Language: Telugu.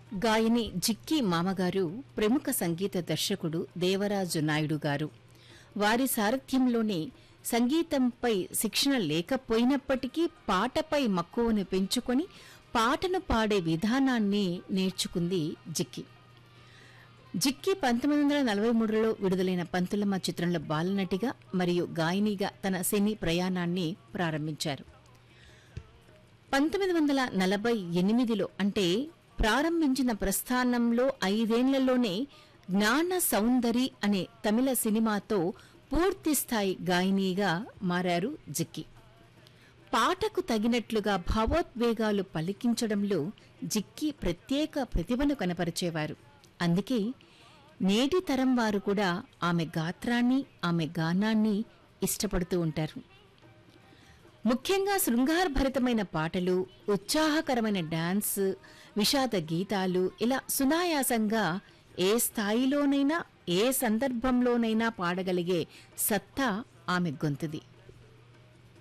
గాయని జిక్కి మామగారు ప్రముఖ సంగీత దర్శకుడు దేవరాజు నాయుడు గారు వారి సారథ్యంలోనే సంగీతంపై శిక్షణ లేకపోయినప్పటికీ పాటపై మక్కువను పెంచుకొని పాటను పాడే విధానాన్ని నేర్చుకుంది జిక్కి జిక్కి పంతొమ్మిది వందల నలభై మూడులో విడుదలైన పంతులమ్మ చిత్రంలో బాలనటిగా మరియు గాయనిగా తన సినీ ప్రయాణాన్ని ప్రారంభించారు పంతొమ్మిది వందల నలభై ఎనిమిదిలో అంటే ప్రారంభించిన ప్రస్థానంలో ఐదేళ్లలోనే జ్ఞాన సౌందరి అనే తమిళ సినిమాతో పూర్తి స్థాయి గాయనిగా మారారు జిక్కి పాటకు తగినట్లుగా భావోద్వేగాలు పలికించడంలో జిక్కి ప్రత్యేక ప్రతిభను కనపరిచేవారు అందుకే నేటి తరం వారు కూడా ఆమె గాత్రాన్ని ఆమె గానాన్ని ఇష్టపడుతూ ఉంటారు ముఖ్యంగా శృంగారభరితమైన పాటలు ఉత్సాహకరమైన డాన్స్ విషాద గీతాలు ఇలా సునాయాసంగా ఏ స్థాయిలోనైనా ఏ సందర్భంలోనైనా పాడగలిగే సత్తా ఆమె గొంతుది